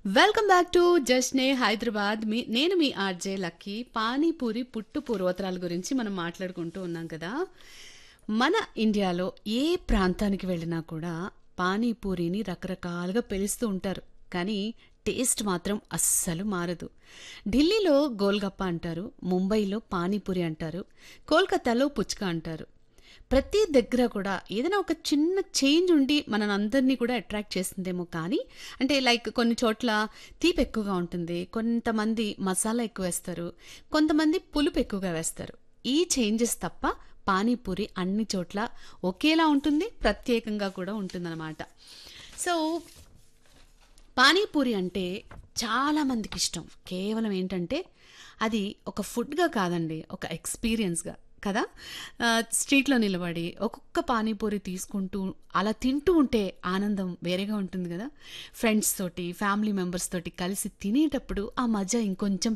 welcome back to Jashne Hyderabad మీ నేను మీ ఆర్జే లక్కీ పానీపూరి పుట్టు పూర్వోత్తరాల గురించి మనం మాట్లాడుకుంటూ ఉన్నాం కదా మన ఇండియాలో ఏ ప్రాంతానికి వెళ్ళినా కూడా పానీపూరిని రకరకాలుగా పిలుస్తూ ఉంటారు కానీ టేస్ట్ మాత్రం అస్సలు మారదు ఢిల్లీలో గోల్గప్ప అంటారు ముంబైలో పానీపూరి అంటారు కోల్కతాలో పుచ్కా అంటారు ప్రతి దగ్గర కూడా ఏదైనా ఒక చిన్న చేంజ్ ఉండి మన అందరినీ కూడా అట్రాక్ట్ చేస్తుందేమో కానీ అంటే లైక్ కొన్ని చోట్ల తీపి ఎక్కువగా ఉంటుంది కొంతమంది మసాలా ఎక్కువ వేస్తారు కొంతమంది పులుపు ఎక్కువగా వేస్తారు ఈ చేంజెస్ తప్ప పానీపూరి అన్ని చోట్ల ఒకేలా ఉంటుంది ప్రత్యేకంగా కూడా ఉంటుందన్నమాట సో పానీపూరి అంటే చాలా మందికి ఇష్టం కేవలం ఏంటంటే అది ఒక ఫుడ్గా కాదండి ఒక ఎక్స్పీరియన్స్గా కదా ఆ, స్ట్రీట్లో నిలబడి ఒక్కొక్క పానీపూరి తీసుకుంటూ అలా తింటూ ఉంటే ఆనందం వేరేగా ఉంటుంది కదా ఫ్రెండ్స్ తోటి ఫ్యామిలీ మెంబర్స్ తోటి కలిసి తినేటప్పుడు ఆ మజా ఇంకొంచెం